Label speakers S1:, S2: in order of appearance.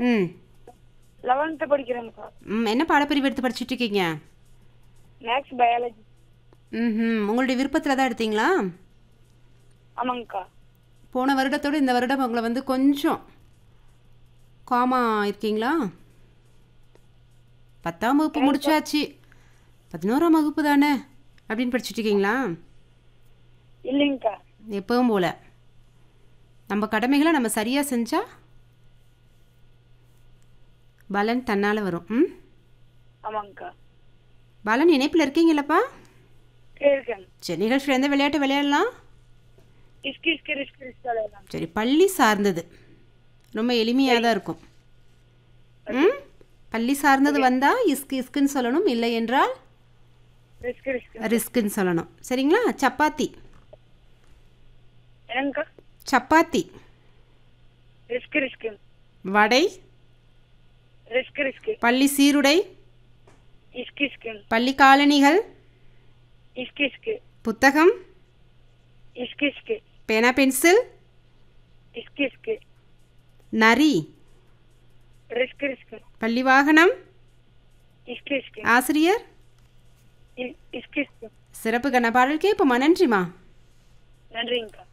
S1: ம்
S2: லெவன்த்து படிக்கிறேன்க்கா
S1: ம் என்ன பாடப்பிரிவு எடுத்து படிச்சுட்டு இருக்கீங்க
S2: மேக்ஸ் பயாலஜி
S1: ம் உங்களுடைய விருப்பத்தில் தான் எடுத்தீங்களா
S2: ஆமாங்கக்கா
S1: போன வருடத்தோட இந்த வருடம் உங்களை வந்து கொஞ்சம் காமா இருக்கீங்களா பத்தாம் வகுப்பு முடிச்சாச்சு பதினோராம் வகுப்பு தானே அப்படின்னு படிச்சுட்டு இருக்கீங்களா
S2: இல்லைங்கக்கா
S1: எப்பவும் போல நம்ம கடமைகளை நம்ம சரியாக செஞ்சால் பலன் தன்னால் வரும் ம்
S2: ஆமாங்கக்கா
S1: பலன் இணைப்பில் இருக்கீங்களப்பா
S2: இருக்கேன்
S1: சரி நிகழ்ச்சியில் எந்த விளையாட்டு விளையாடலாம்
S2: இஸ்கி இஸ்கி ரிஸ்க் ரிஸ்க் விளையாடலாம்
S1: சரி பள்ளி சார்ந்தது ரொம்ப எளிமையாக தான் இருக்கும் ம் பள்ளி சார்ந்தது வந்தால் இஸ்கு இஸ்குன்னு சொல்லணும் இல்லை என்றால்
S2: ரிஸ்க் ரிஸ்க்
S1: ரிஸ்க்குன்னு சொல்லணும் சரிங்களா சப்பாத்தி
S2: என்னங்கக்கா
S1: chapati
S2: risk risk
S1: vada
S2: risk risk
S1: பள்ளி சீருடை
S2: இஸ்கி இஸ்கி
S1: பள்ளி காலணிகள்
S2: இஸ்கி இஸ்கி
S1: புத்தகம்
S2: இஸ்கி இஸ்கி
S1: பேனா பென்சில்
S2: இஸ்கி இஸ்கி
S1: நரி
S2: ரிஸ்க் ரிஸ்க்
S1: பள்ளி வாகனம்
S2: இஸ்கி இஸ்கி
S1: ஆசிரியர்
S2: இஸ்கி இஸ்கி
S1: சிறப்பு கண்ண பாடல் கேட்போமா நன்றிம்மா
S2: நன்றிங்கக்கா